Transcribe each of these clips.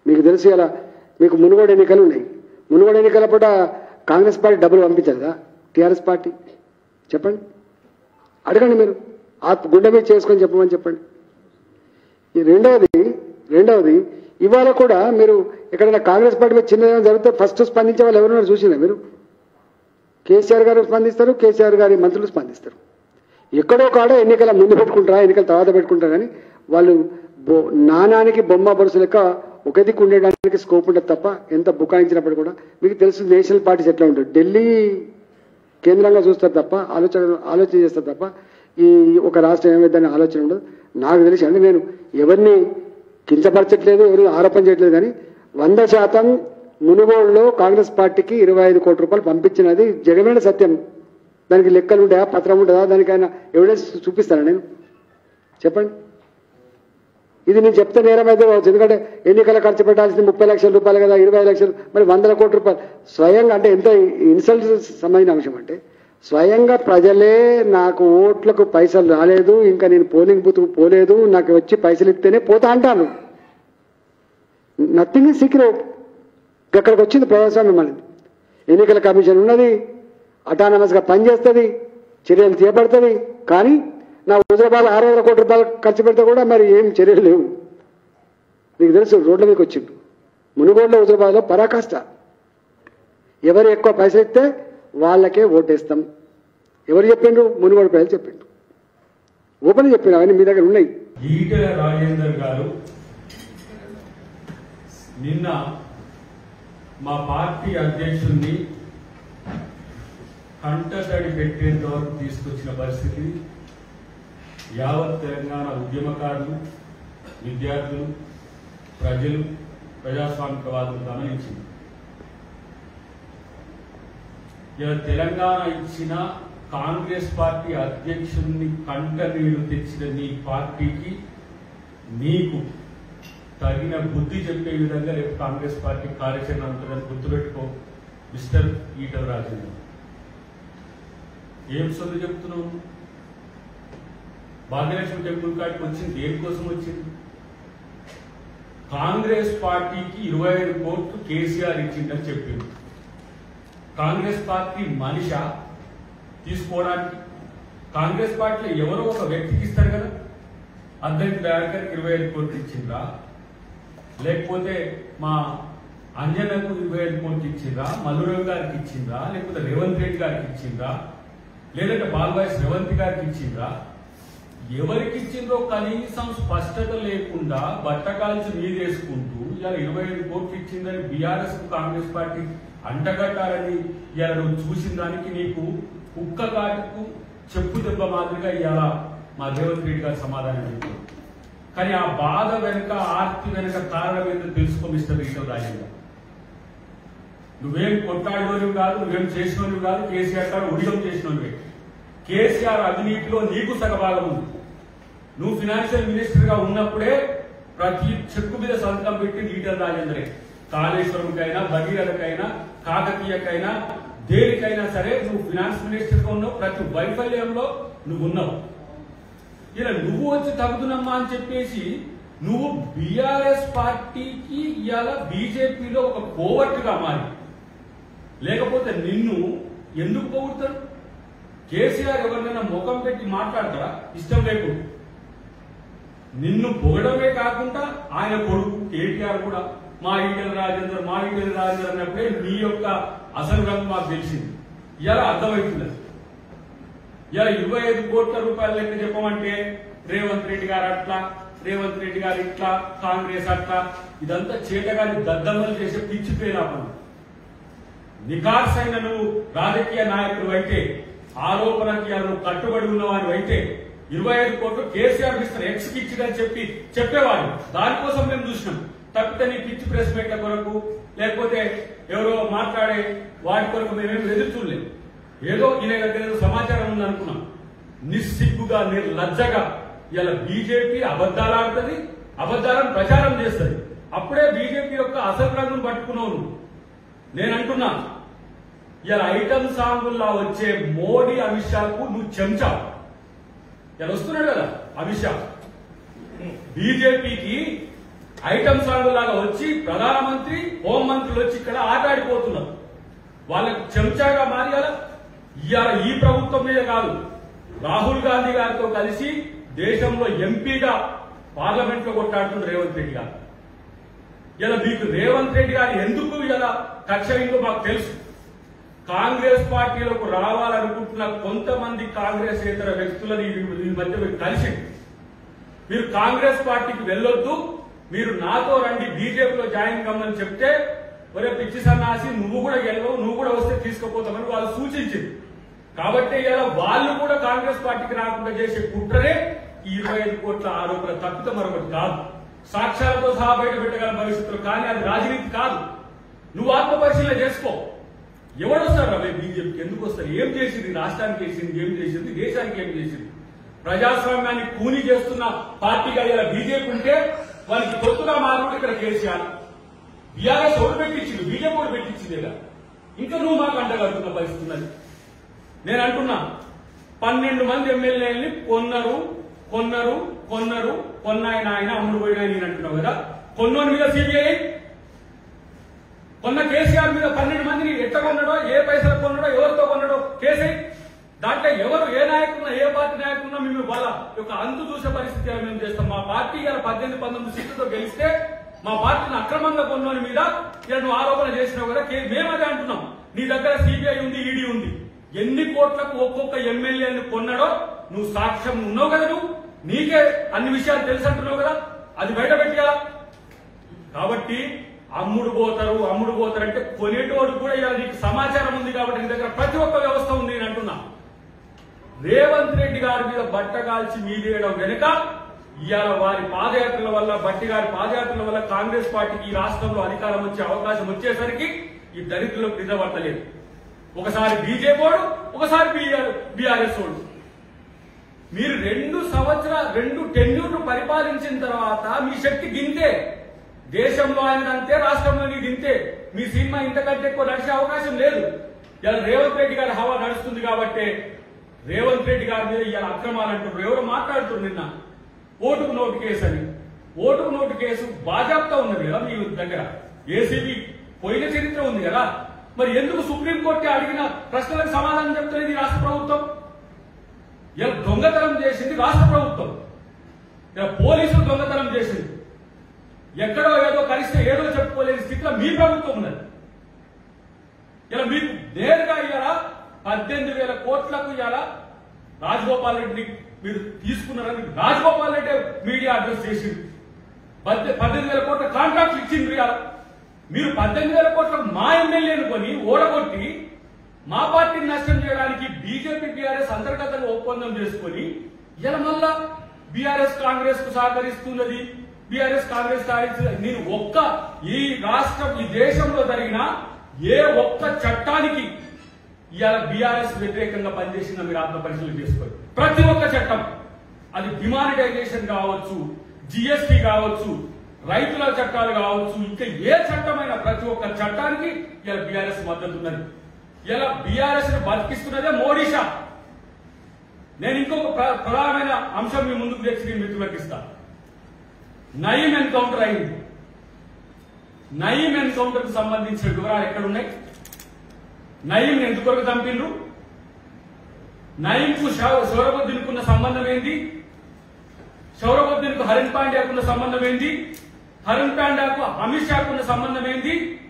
మీకు తెలుసు ఇలా మీకు మునుగోడు ఎన్నికలు ఉన్నాయి మునుగోడు ఎన్నికల పూట కాంగ్రెస్ పార్టీ డబ్బులు పంపించదా టీఆర్ఎస్ పార్టీ చెప్పండి అడగండి మీరు ఆ గుండె మీద చేసుకొని చెప్పమని చెప్పండి ఈ రెండవది రెండవది ఇవాళ కూడా మీరు ఎక్కడైనా కాంగ్రెస్ పార్టీ మీద చిన్న ఏమైనా జరిగితే ఫస్ట్ స్పందించే వాళ్ళు ఎవరున్నారు చూసినా మీరు కేసీఆర్ గారు స్పందిస్తారు కేసీఆర్ గారి మంత్రులు స్పందిస్తారు ఎక్కడో కాడ ఎన్నికల ముందు పెట్టుకుంటారా ఎన్నికల తర్వాత పెట్టుకుంటారా కానీ వాళ్ళు బొ నాణానికి బొమ్మ బరుసు లెక్క ఒక దిక్కు ఉండడానికి స్కోప్ ఉంటుంది తప్ప ఎంత బుకాయించినప్పుడు కూడా మీకు తెలుసు నేషనల్ పార్టీస్ ఎట్లా ఉంటుంది ఢిల్లీ కేంద్రంగా చూస్తారు తప్ప ఆలోచన ఆలోచన చేస్తారు తప్ప ఈ ఒక రాష్ట్రం ఏమైందని ఆలోచన ఉండదు నాకు తెలిసి అంటే నేను ఎవరిని కించపరచట్లేదు ఎవరిని ఆరోపణ చేయట్లేదు కానీ వంద శాతం మునుగోడులో కాంగ్రెస్ పార్టీకి ఇరవై ఐదు కోట్ల రూపాయలు పంపించినది జగమైన సత్యం దానికి లెక్కలు ఉంటాయా పత్రం ఉంటుందా దానికైనా ఎవిడెన్స్ చూపిస్తానా నేను చెప్పండి ఇది నేను చెప్తే నేరం అయితే కావచ్చు ఎందుకంటే ఎన్నికల ఖర్చు పెట్టాల్సింది ముప్పై లక్షల రూపాయలు కదా ఇరవై లక్షలు మరి వందల కోట్ల రూపాయలు స్వయంగా అంటే ఎంత ఇన్సల్ట్ సంబంధించిన అంశం అంటే స్వయంగా ప్రజలే నాకు ఓట్లకు పైసలు రాలేదు ఇంకా నేను పోలింగ్ బూత్కు పోలేదు నాకు వచ్చి పైసలు ఇస్తేనే పోతా అంటాను నథింగ్ ఇస్ సీక్రెట్ ఇక్కడికి వచ్చింది ప్రజాస్వామ్యం అనేది ఎన్నికల కమిషన్ ఉన్నది అటానమస్గా పనిచేస్తుంది చర్యలు చేపడుతుంది కానీ నా హుజరాబాద్ ఆరు వందల కోట్ల రూపాయలు ఖర్చు పెడితే కూడా మరి ఏం చర్యలు లేవు మీకు తెలుసు రోడ్ల మీకు వచ్చిండు మునుగోడులో హుజరాబాద్లో పరాకాష్ట ఎవరు ఎక్కువ పైసలు ఇస్తే వాళ్ళకే ఓటేస్తాం ఎవరు చెప్పిండు మునుగోడు ప్రజలు చెప్పిండు ఓపెన్ చెప్పిండు అవన్నీ మీ దగ్గర ఉన్నాయి ఈటెల రాజేందర్ గారు నిన్న మా పార్టీ అధ్యక్షుడిని కంటతడి పెట్టేంత వరకు తీసుకొచ్చిన పరిస్థితి యావత్ తెలంగాణ ఉద్యమకారులు విద్యార్థులు ప్రజలు ప్రజాస్వామికవాదులు గమనించింది ఇలా తెలంగాణ ఇచ్చిన కాంగ్రెస్ పార్టీ అధ్యక్షుడిని కంట నీళ్లు తెచ్చిన నీ పార్టీకి నీకు తగిన బుద్ధి చెప్పే విధంగా రేపు కాంగ్రెస్ పార్టీ కార్యాచరణ ఉంటుందని గుర్తుపెట్టుకో మిస్టర్ ఈటల రాజేంద్ర ఏం సొంత చెప్తున్నావు భాగ్యలక్ష్మి టెంపుల్ కాడికి వచ్చింది దేనికోసం వచ్చింది కాంగ్రెస్ పార్టీకి ఇరవై ఐదు కోట్లు కేసీఆర్ ఇచ్చిందని చెప్పింది కాంగ్రెస్ పార్టీ మనిష తీసుకోవడానికి కాంగ్రెస్ పార్టీలో ఎవరో ఒక వ్యక్తికి ఇస్తారు కదా అద్దెకి దయాకర్కి ఇరవై ఐదు కోట్లు ఇచ్చిందా లేకపోతే మా అంజనకు ఇరవై ఐదు కోట్లు ఇచ్చిందా మల్లురావు గారికి ఇచ్చిందా లేకపోతే రేవంత్ రెడ్డి గారికి ఇచ్చిందా లేదంటే బాలవాయి రేవంత్ గారికి ఇచ్చిందా ఎవరికి ఇచ్చిందో కనీసం స్పష్టత లేకుండా బట్టకాల్చి మీదేసుకుంటూ ఇలా ఇరవై ఐదు కోట్లు ఇచ్చిందని బీఆర్ఎస్ కాంగ్రెస్ పార్టీ అంటగట్టాలని ఇలా నువ్వు చూసిన దానికి నీకు కుక్క కాటుకు చెప్పు దెబ్బ మాదిరిగా ఇవాళ మా రేవంత్ రెడ్డి గారు సమాధానం చెప్పారు కానీ ఆ బాధ వెనుక ఆర్తి వెనుక కారణం ఏంటో తెలుసుకో మిస్టర్ ఈటల రాజేంద్ర నువ్వేం కొట్టాడినోనివి కాదు నువ్వేం చేసినోనివి కాదు కేసీఆర్ గారు ఉడిగం చేసినోనివే కేసీఆర్ అవినీతిలో నీకు సగభాగం ఉంది నువ్వు ఫినాన్షియల్ మినిస్టర్ గా ఉన్నప్పుడే ప్రతి చెక్కు మీద సంతకం పెట్టి ఈటల రాజేంద్రే కాళేశ్వరంకైనా భగీరథకైనా కాకతీయకైనా దేనికైనా సరే నువ్వు ఫినాన్స్ మినిస్టర్ గా ఉన్నావు ప్రతి వైఫల్యంలో నువ్వు ఉన్నావు ఇలా నువ్వు వచ్చి తగ్గుతున్నమ్మా అని చెప్పేసి నువ్వు బీఆర్ఎస్ పార్టీకి ఇవాళ బీజేపీలో ఒక కోవర్ట్గా మారి లేకపోతే నిన్ను ఎందుకు పోగొడతారు కేసీఆర్ ఎవరినైనా ముఖం పెట్టి మాట్లాడతారా ఇష్టం లేకుండా నిన్ను పొగడమే కాకుండా ఆయన కొడుకు కేటీఆర్ కూడా మా ఈటెల రాజేందర్ మా ఈటెల రాజేందర్ అన్నప్పుడే నీ యొక్క అసలు రంగు మాకు తెలిసింది ఇలా అర్థమవుతుంది ఇలా ఇరవై ఐదు కోట్ల రూపాయల లెక్క చెప్పమంటే రేవంత్ రెడ్డి గారు అట్లా రేవంత్ రెడ్డి గారు ఇట్లా కాంగ్రెస్ అట్లా ఇదంతా చేతగాని దద్దమ్మలు చేసే పిచ్చి పేరాపం నికార్సైన నువ్వు రాజకీయ నాయకుడు అయితే ఆరోపణకి నువ్వు కట్టుబడి ఉన్నవాడు అయితే ఇరవై ఐదు కోట్లు కేసీఆర్ మిస్టర్ ఎక్స్ కి ఇచ్చిడని చెప్పి చెప్పేవాడు దానికోసం మేము చూసినాం తప్పితే నీ పిచ్చి ప్రెస్ మీట్ల కొరకు లేకపోతే ఎవరో మాట్లాడే వాటి కొరకు మేమేం ఎదురు చూడలేదు ఏదో ఈయన దగ్గర ఏదో సమాచారం ఉంది అనుకున్నాం నిస్సిగ్గుగా నిర్లజ్జగా ఇలా బీజేపీ అబద్ధాలు ఆడుతుంది అబద్ధాలను ప్రచారం చేస్తుంది అప్పుడే బీజేపీ యొక్క అసలు రంగును పట్టుకున్నావు నువ్వు నేను అంటున్నా ఇలా ఐటమ్ సాంగుల్లా వచ్చే మోడీ అమిత్ షాకు నువ్వు చెంచా ఇలా వస్తున్నాడు కదా అమిత్ షా బీజేపీకి ఐటమ్ సాంగ్ లాగా వచ్చి ప్రధానమంత్రి హోం మంత్రులు వచ్చి ఇక్కడ ఆటాడిపోతున్నారు వాళ్ళకి చెంచాగా మారియాల ఇవాళ ఈ ప్రభుత్వం మీద కాదు రాహుల్ గాంధీ గారితో కలిసి దేశంలో ఎంపీగా పార్లమెంట్ లో కొట్టాడుతున్న రేవంత్ రెడ్డి గారు ఇలా మీకు రేవంత్ రెడ్డి గారు ఎందుకు ఇలా కక్ష అయిందో మాకు తెలుసు కాంగ్రెస్ పార్టీలకు రావాలనుకుంటున్న కొంతమంది కాంగ్రెస్ ఇతర వ్యక్తులని ఈ- ఈ మధ్య మీరు కలిసి మీరు కాంగ్రెస్ పార్టీకి వెళ్ళొద్దు మీరు నాతో రండి బీజేపీలో జాయిన్ కమ్మని చెప్తే ఒరే పిచ్చి సన్నాసి నువ్వు కూడా గెలవవు నువ్వు కూడా వస్తే తీసుకుపోతామని వాళ్ళు సూచించింది కాబట్టి ఇలా వాళ్ళు కూడా కాంగ్రెస్ పార్టీకి రాకుండా చేసే కుట్రనే ఈ ఇరవై ఐదు కోట్ల ఆరోపణ తప్పితే మరొకటి కాదు సాక్ష్యాలతో సహా బయట పెట్టగల భవిష్యత్తులో కానీ అది రాజనీతి కాదు నువ్వు ఆత్మ పరిశీలన చేసుకో ఎవడు వస్తారు రవి బీజేపీకి ఎందుకు వస్తారు ఏం చేసింది రాష్ట్రానికి చేసింది ఏం చేసింది దేశానికి ఏం చేసింది ప్రజాస్వామ్యాన్ని కూని చేస్తున్న పార్టీగా ఇలా బీజేపీ ఉంటే వారికి కొత్తగా మారినప్పుడు ఇక్కడ కేసీఆర్ బీఆర్ఎస్ ఓటు పెట్టించింది బీజేపీ ఓటు పెట్టించింది ఇలా ఇంకా నువ్వు మాకు అంటగడుతున్న పరిస్థితి ఉన్నది నేను అంటున్నా పన్నెండు మంది ఎమ్మెల్యేలని కొన్నారు కొన్నారు కొన్నారు కొన్నాయన ఆయన అమ్ముడు పోయిన ఆయన నేను అంటున్నావు కదా కొన్నోని మీద సిబిఐ కొన్న కేసీఆర్ మీద పన్నెండు మందిని ఎట్ట కొన్నాడో ఏ పైసలు కొన్నాడో ఎవరితో కొన్నాడో కేసీ దాంట్లో ఎవరు ఏ నాయకున్నా ఏ పార్టీ నాయకున్నా మేము వాళ్ళ యొక్క అంతు చూసే పరిస్థితి మేము చేస్తాం మా పార్టీ ఇలా పద్దెనిమిది పంతొమ్మిది సీట్లతో గెలిస్తే మా పార్టీని అక్రమంగా కొన్నోని మీద ఇలా నువ్వు ఆరోపణ చేసినావు కదా కే- మేమదే అంటున్నాం నీ దగ్గర సిబిఐ ఉంది ఈడీ ఉంది ఎన్ని కోట్లకు ఒక్కొక్క ఎమ్మెల్యేని కొన్నాడో నువ్వు సాక్ష్యం ఉన్నావు కదా నువ్వు నీకే అన్ని విషయాలు తెలుసు అంటున్నావు కదా అది బయట పెట్టాలా కాబట్టి అమ్ముడు పోతారు అమ్ముడు పోతారు అంటే కొనేటోడు కూడా ఇలా నీకు సమాచారం ఉంది కాబట్టి నీ దగ్గర ప్రతి ఒక్క వ్యవస్థ ఉంది నేను అంటున్నా రేవంత్ రెడ్డి గారి మీద బట్ట కాల్చి మీదేయడం వెనుక ఇవాళ వారి పాదయాత్రల వల్ల బట్టి గారి పాదయాత్రల వల్ల కాంగ్రెస్ పార్టీకి ఈ రాష్ట్రంలో అధికారం వచ్చే అవకాశం వచ్చేసరికి ఈ దరిద్రులకు నిద్రపట్టలేదు ఒకసారి బీజేపీ వాడు ఒకసారి బీఆర్ఎస్ వాడు మీరు రెండు సంవత్సరాలు రెండు టెన్యూర్లు పరిపాలించిన తర్వాత మీ శక్తి గింతే దేశంలో ఆయన అంతే రాష్ట్రంలో నీది ఇంతే మీ సినిమా ఇంతకంటే ఎక్కువ నడిచే అవకాశం లేదు ఇలా రేవంత్ రెడ్డి గారి హవా నడుస్తుంది కాబట్టి రేవంత్ రెడ్డి గారి మీద ఇలా అక్రమాలు అంటున్నారు ఎవరు మాట్లాడుతున్నారు నిన్న ఓటుకు నోటు కేసు అని ఓటుకు నోటు కేసు బాజాప్తా ఉన్నది కదా మీ దగ్గర ఏసీబీ పోయిన చరిత్ర ఉంది కదా మరి ఎందుకు సుప్రీంకోర్టు అడిగిన ప్రశ్నలకు సమాధానం చెప్తున్నది ఈ రాష్ట్ర ప్రభుత్వం ఇలా దొంగతనం చేసింది రాష్ట్ర ప్రభుత్వం ఇలా పోలీసులు దొంగతనం చేసింది ఎక్కడో ఏదో కలిస్తే ఏదో చెప్పుకోలేని స్థితిలో మీ ప్రభుత్వం ఉన్నది ఇలా మీకు నేరుగా ఇవాళ పద్దెనిమిది వేల కోట్లకు ఇవాళ రాజగోపాల్ రెడ్డిని మీరు తీసుకున్నారని రాజగోపాల్ రెడ్డి మీడియా అడ్రస్ చేసింది పద్దె- పద్దెనిమిది వేల కోట్ల కాంట్రాక్ట్ ఇచ్చింది ఇవాళ మీరు పద్దెనిమిది వేల కోట్ల మా ఎమ్మెల్యేను కొని ఓడగొట్టి మా పార్టీని నష్టం చేయడానికి బీజేపీ బీఆర్ఎస్ అంతర్గతంగా ఒప్పందం చేసుకొని ఇలా మళ్ళా బీఆర్ఎస్ కాంగ్రెస్ కు సహకరిస్తున్నది బీఆర్ఎస్ కాంగ్రెస్ సహకరిస్తున్నది నేను ఒక్క ఈ రాష్ట్రం ఈ దేశంలో జరిగిన ఏ ఒక్క చట్టానికి ఇవాళ బీఆర్ఎస్ వ్యతిరేకంగా పనిచేసిన మీరు ఆత్మ పరిశీలన చేసుకోండి ప్రతి ఒక్క చట్టం అది డిమానిటైజేషన్ కావచ్చు జిఎస్టీ కావచ్చు రైతుల చట్టాలు కావచ్చు ఇంకా ఏ చట్టమైనా ప్రతి ఒక్క చట్టానికి ఇలా బీఆర్ఎస్ మద్దతు ఉన్నది ఇలా బీఆర్ఎస్ ని బతికిస్తున్నదే మోడీ షా నేను ఇంకొక ప్ర- ప్రధానమైన అంశం మీ ముందుకు తెచ్చి నేను మిత్రులకు ఇస్తా నయీం ఎన్కౌంటర్ అయింది నయీం ఎన్కౌంటర్ కు సంబంధించిన వివరాలు ఎక్కడున్నాయి నయీం ఎందుకొరకు చంపిండ్రు నయీంకు సౌరబుద్దీన్కు ఉన్న సంబంధం ఏంది సౌరబుద్దీన్కు హరిన్ పాండ్యాకు ఉన్న సంబంధం ఏంది హరిన్ పాండ్యాకు అమిత్ షాకు ఉన్న సంబంధం ఏంది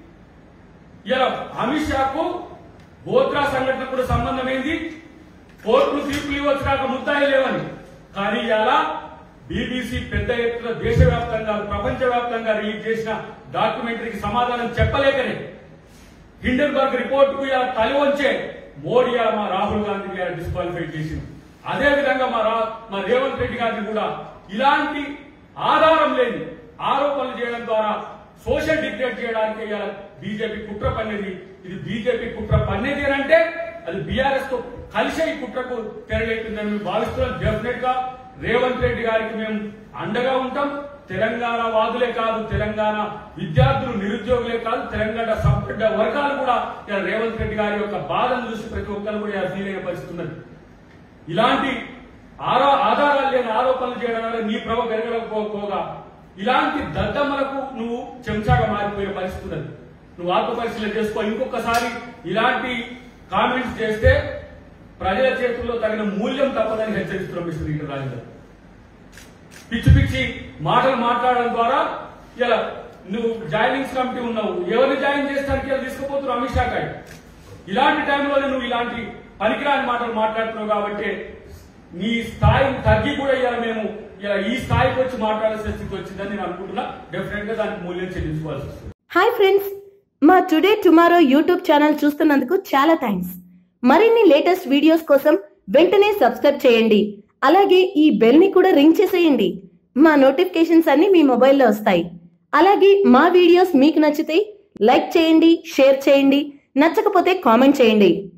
ఇలా అమిత్ షాకు గోత్రా సంఘటనకు కూడా సంబంధం ఏంది కోర్టులు తీర్పులు ఇవ్వచ్చు కాక ముద్దాయి లేవని కానీ ఇలా బీబీసీ పెద్ద ఎత్తున దేశవ్యాప్తంగా ప్రపంచవ్యాప్తంగా రిలీజ్ చేసిన డాక్యుమెంటరీకి సమాధానం చెప్పలేకనే హిండెన్బర్గ్ రిపోర్ట్ కు ఇలా తల వంచే మోడీ ఇలా మా రాహుల్ గాంధీ గారు డిస్క్వాలిఫై చేసింది అదే విధంగా మా రా మా రేవంత్ రెడ్డి గారిని కూడా ఇలాంటి ఆధారం లేని ఆరోపణలు చేయడం ద్వారా సోషల్ డిగ్రేడ్ చేయడానికి ఇలా బీజేపీ కుట్ర పన్నది ఇది బీజేపీ కుట్ర పన్నది అని అంటే అది బీఆర్ఎస్ తో కలిసే ఈ కుట్రకు తెరలేకుందని మేము భావిస్తున్నాం డెఫినెట్ గా రేవంత్ రెడ్డి గారికి మేము అండగా ఉంటాం తెలంగాణ వాదులే కాదు తెలంగాణ విద్యార్థులు నిరుద్యోగులే కాదు తెలంగాణ సంపడ్డ వర్గాలు కూడా ఇలా రేవంత్ రెడ్డి గారి యొక్క బాధను చూసి ప్రతి ఒక్కరు కూడా ఇలా ఫీల్ అయ్యే పరిస్థితి ఉన్నది ఇలాంటి ఆరో ఆధారాలు లేని ఆరోపణలు చేయడం వల్ల నీ ప్రభ పెరగకపోగా ఇలాంటి దద్దమ్మలకు నువ్వు చెంచాగా మారిపోయే పరిస్థితి ఉన్నది నువ్వు ఆత్మ పరిశీలన చేసుకో ఇంకొకసారి ఇలాంటి కామెంట్స్ చేస్తే ప్రజల చేతుల్లో తగిన మూల్యం తప్పదని హెచ్చరిస్తున్నాం మిస్టర్ ఈటల రాజేందర్ పిచ్చి పిచ్చి మాటలు మాట్లాడడం ద్వారా ఇలా నువ్వు జాయినింగ్స్ కమిటీ ఉన్నావు ఎవరిని జాయిన్ చేస్తానికి ఇలా తీసుకుపోతున్నావు అమిత్ షా గారి ఇలాంటి టైంలోనే నువ్వు ఇలాంటి పనికిరాని మాటలు మాట్లాడుతున్నావు కాబట్టి నీ స్థాయిని తగ్గి కూడా ఇలా మేము ఇలా ఈ స్థాయికి వచ్చి మాట్లాడాల్సిన స్థితి వచ్చిందని నేను అనుకుంటున్నా డెఫినెట్ గా దానికి మూల్యం చెల్లించుకోవాల్సి వస్తుంది హాయ్ ఫ్రెండ్స్ మా టుడే టుమారో యూట్యూబ్ ఛానల్ చూస్తున్నందుకు చాలా థ్యాంక్స్ మరిన్ని లేటెస్ట్ వీడియోస్ కోసం వెంటనే సబ్స్క్రైబ్ చేయండి అలాగే ఈ బెల్ ని కూడా రింగ్ చేసేయండి మా నోటిఫికేషన్స్ అన్ని మీ మొబైల్లో వస్తాయి అలాగే మా వీడియోస్ మీకు నచ్చితే లైక్ చేయండి షేర్ చేయండి నచ్చకపోతే కామెంట్ చేయండి